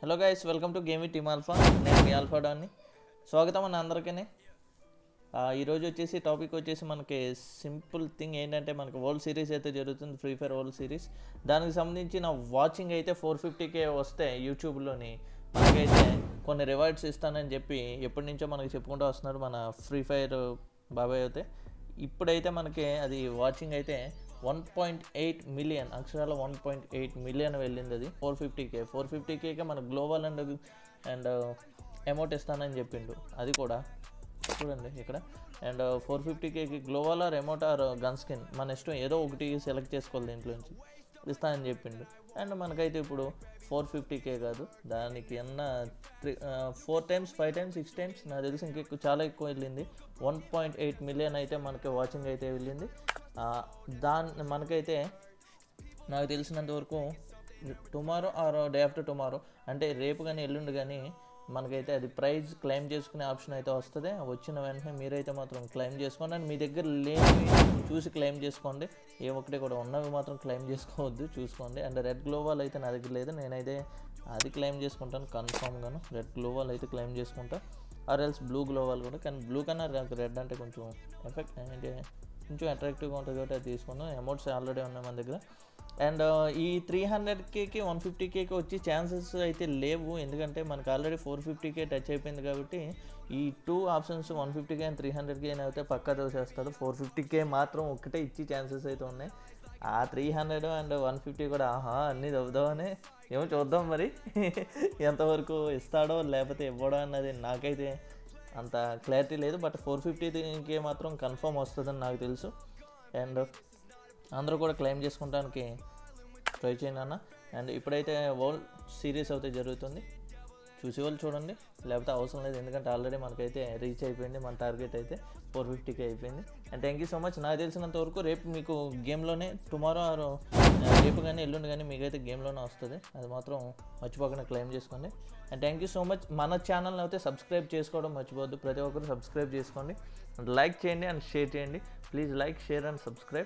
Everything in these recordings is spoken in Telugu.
hello guys welcome to game team alpha నేను మీ ఆల్ఫా డాన్ని స్వాగతం అన్న అందరికీ ఈరోజు వచ్చేసి టాపిక్ వచ్చేసి మనకి సింపుల్ థింగ్ ఏంటంటే మనకి వరల్డ్ సిరీస్ అయితే జరుగుతుంది ఫ్రీ ఫైర్ వరల్డ్ సిరీస్ దానికి సంబంధించిన వాచింగ్ అయితే ఫోర్ ఫిఫ్టీకే వస్తే యూట్యూబ్లోని మనకైతే కొన్ని రివార్డ్స్ ఇస్తానని చెప్పి ఎప్పటి నుంచో మనకి చెప్పుకుంటూ వస్తున్నారు మన ఫ్రీ ఫైర్ బాబాయ్ అయితే ఇప్పుడైతే మనకి అది వాచింగ్ అయితే వన్ పాయింట్ ఎయిట్ మిలియన్ అక్షరాల వన్ పాయింట్ ఎయిట్ మిలియన్ వెళ్ళింది అది ఫోర్ ఫిఫ్టీకే ఫోర్ ఫిఫ్టీకే మన గ్లోబల్ అండ్ అండ్ అమౌంట్ ఇస్తానని చెప్పిండు అది కూడా చూడండి ఇక్కడ and four fifty K global or amount or gun skin మన ఇష్టం ఏదో ఒకటి సెలెక్ట్ చేసుకోవాలి దీంట్లోంచి ఇస్తానని చెప్పిండు అండ్ మనకైతే ఇప్పుడు ఫోర్ ఫిఫ్టీకే కాదు దానికి అన్న three four times five times six times నాకు తెలిసి ఇంకెక్కువ చాలా ఎక్కువ వెళ్ళింది వన్ పాయింట్ ఎయిట్ మిలియన్ అయితే మనకి వాచింగ్ అయితే వెళ్ళింది దాని మనకైతే నాకు తెలిసినంత వరకు tomorrow or day after tomorrow అంటే రేపు కానీ ఎల్లుండి కానీ మనకైతే అది ప్రైజ్ క్లెయిమ్ చేసుకునే ఆప్షన్ అయితే వస్తుంది వచ్చిన వెంటనే మీరైతే మాత్రం క్లెయిమ్ చేసుకోండి అండ్ మీ దగ్గర లేనివి చూసి క్లెయిమ్ చేసుకోండి ఏ ఒక్కటి కూడా ఉన్నవి మాత్రం క్లెయిమ్ చేసుకోవద్దు చూసుకోండి అండ్ రెడ్ గ్లోవాల్ అయితే నా దగ్గర లేదు నేనైతే అది క్లెయిమ్ చేసుకుంటాను కన్ఫామ్గాను రెడ్ గ్లోవాల్ అయితే క్లెయిమ్ చేసుకుంటా ఆర్ ఎల్స్ బ్లూ గ్లోవాల్ కూడా కానీ బ్లూ కన్నా నాకు రెడ్ అంటే కొంచెం ఎఫెక్ట్ అంటే కొంచెం అట్రాక్టివ్గా ఉంటుంది కాబట్టి అది తీసుకున్నాం అమౌంట్స్ ఆల్రెడీ ఉన్నాయి మన దగ్గర అండ్ ఈ త్రీ హండ్రెడ్ కేకి వన్ ఫిఫ్టీ కేకి వచ్చి ఛాన్సెస్ అయితే లేవు ఎందుకంటే మనకు already four fifty K touch అయిపోయింది కాబట్టి ఈ two options one fifty K and three hundred K అయితే పక్కా దోసేస్తాడు ఫోర్ ఫిఫ్టీ కే మాత్రం ఒక్కటే ఇచ్చి ఛాన్సెస్ అయితే ఉన్నాయి ఆ three hundred and one fifty కూడా ఆహా అన్నీ దవ్వుదామని ఏమో చూద్దాం మరి ఎంతవరకు ఇస్తాడో లేకపోతే ఇవ్వడో అన్నది నాకైతే అంత క్లారిటీ లేదు బట్ ఫోర్ ఫిఫ్టీకే మాత్రం కన్ఫర్మ్ వస్తుందని నాకు తెలుసు అండ్ అందరూ కూడా క్లెయిమ్ చేసుకోవడానికి ట్రై చేయండి అన్న అండ్ ఇప్పుడైతే వరల్డ్ సిరీస్ అయితే జరుగుతుంది చూసి వాళ్ళు చూడండి లేకపోతే అవసరం లేదు ఎందుకంటే ఆల్రెడీ మనకైతే రీచ్ అయిపోయింది మన టార్గెట్ అయితే ఫోర్ ఫిఫ్టీకి అయిపోయింది and thank you so much నాకు తెలిసినంత వరకు రేపు మీకు గేమ్లోనే టుమారో ఆర్ రేపు కానీ ఎల్లుండి కానీ మీకైతే గేమ్లోనే వస్తుంది అది మాత్రం మర్చిపోకుండా క్లెయిమ్ చేసుకోండి and thank you so much మన ఛానల్ని అయితే సబ్స్క్రైబ్ చేసుకోవడం మర్చిపోవద్దు ప్రతి ఒక్కరు సబ్స్క్రైబ్ చేసుకోండి అండ్ లైక్ చేయండి అండ్ షేర్ చేయండి please like share and subscribe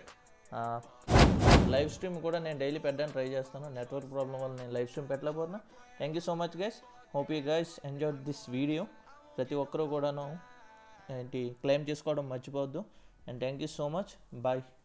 live stream కూడా నేను డైలీ పెట్టడానికి ట్రై చేస్తాను నెట్వర్క్ ప్రాబ్లం వల్ల నేను లైవ్ స్ట్రీమ్ పెట్టలేకపోతున్నా thank you so much guys hope you guys enjoy this video ప్రతి ఒక్కరూ కూడాను ఏంటి క్లెయిమ్ చేసుకోవడం మర్చిపోవద్దు and thank you so much bye